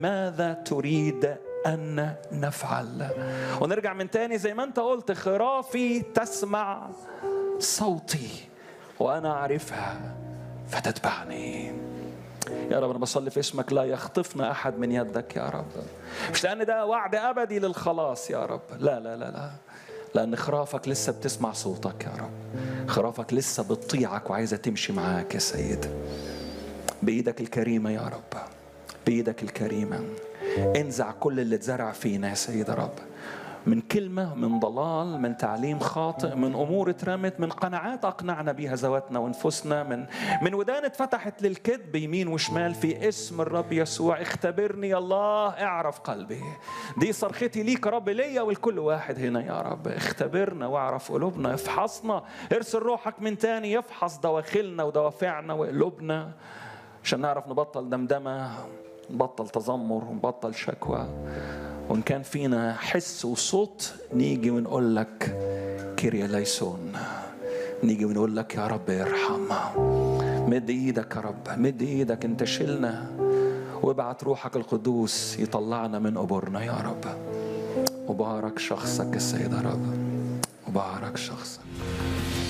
ماذا تريد أن نفعل ونرجع من تاني زي ما أنت قلت خرافي تسمع صوتي وأنا أعرفها فتتبعني يا رب أنا بصلي في اسمك لا يخطفنا أحد من يدك يا رب مش لأن ده وعد أبدي للخلاص يا رب لا لا لا لا لأن خرافك لسه بتسمع صوتك يا رب خرافك لسه بتطيعك وعايزة تمشي معاك يا سيد بإيدك الكريمة يا رب بإيدك الكريمة انزع كل اللي اتزرع فينا يا سيد رب من كلمة من ضلال من تعليم خاطئ من أمور اترمت من قناعات أقنعنا بها ذواتنا وأنفسنا من من ودان اتفتحت للكذب يمين وشمال في اسم الرب يسوع اختبرني يا الله اعرف قلبي دي صرختي ليك يا رب ليا ولكل واحد هنا يا رب اختبرنا واعرف قلوبنا افحصنا ارسل روحك من تاني يفحص دواخلنا ودوافعنا وقلوبنا عشان نعرف نبطل دمدمة نبطل تذمر ونبطل شكوى وإن كان فينا حس وصوت نيجي ونقول لك كيريا ليسون نيجي ونقول لك يا رب ارحم مد ايدك يا رب مد ايدك انت شلنا وابعت روحك القدوس يطلعنا من قبورنا يا رب وبارك شخصك السيد يا رب وبارك شخصك